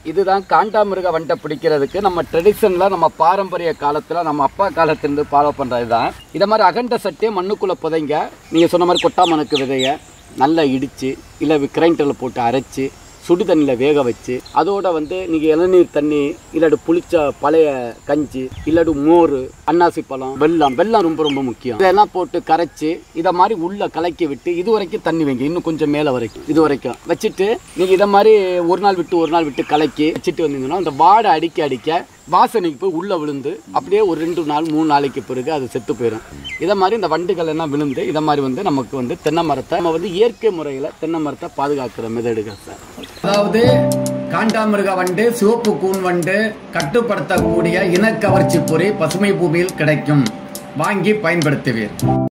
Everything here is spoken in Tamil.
இதுதான் காண்டாமிருக வண்டை பிடிக்கிறதுக்கு நம்ம ட்ரெடிஷனில் நம்ம பாரம்பரிய காலத்தில் நம்ம அப்பா காலத்திலிருந்து ஃபாலோ பண்ணுறது தான் இதை மாதிரி அகண்ட சட்டியை மண்ணுக்குள்ளே புதைங்க நீங்கள் சொன்ன மாதிரி கொட்டாமணக்கு விதையை நல்லா இடித்து இல்லை கிரைண்டரில் போட்டு அரைச்சி சுடு தண்ணியில் வேக வச்சு அதோட வந்து நீங்கள் இளநீர் தண்ணி இல்லாட்டி புளிச்ச பழைய கஞ்சி இல்லாட்டி மோர் அன்னாசி பழம் வெல்லம் வெல்லம் ரொம்ப ரொம்ப முக்கியம் இதெல்லாம் போட்டு கரைச்சி இதை மாதிரி உள்ள கலக்கி விட்டு இது வரைக்கும் தண்ணி வைங்க இன்னும் கொஞ்சம் மேலே வரைக்கும் இது வரைக்கும் வச்சுட்டு நீங்கள் இதை மாதிரி ஒரு நாள் விட்டு ஒரு நாள் விட்டு கலக்கி வச்சுட்டு வந்தீங்கன்னா அந்த வாடை அடிக்க அடிக்க வாசனைக்கு போய் உள்ளே விழுந்து அப்படியே ஒரு ரெண்டு நாள் மூணு நாளைக்கு பிறகு அது செத்து போயிடும் இதை மாதிரி இந்த வண்டுகள் எல்லாம் விழுந்து இதை மாதிரி வந்து நமக்கு வந்து தென்னை மரத்தை நம்ம வந்து இயற்கை முறையில் தென்னை மரத்தை பாதுகாக்கிற மெதடுகள் சார் அதாவது காண்டாமிருக வண்டு சிவப்பு கூன் வண்டு கட்டுப்படுத்தக்கூடிய இனக்கவர்ச்சி பொறி பசுமை பூமியில் கிடைக்கும் வாங்கி பயன்படுத்துவீர்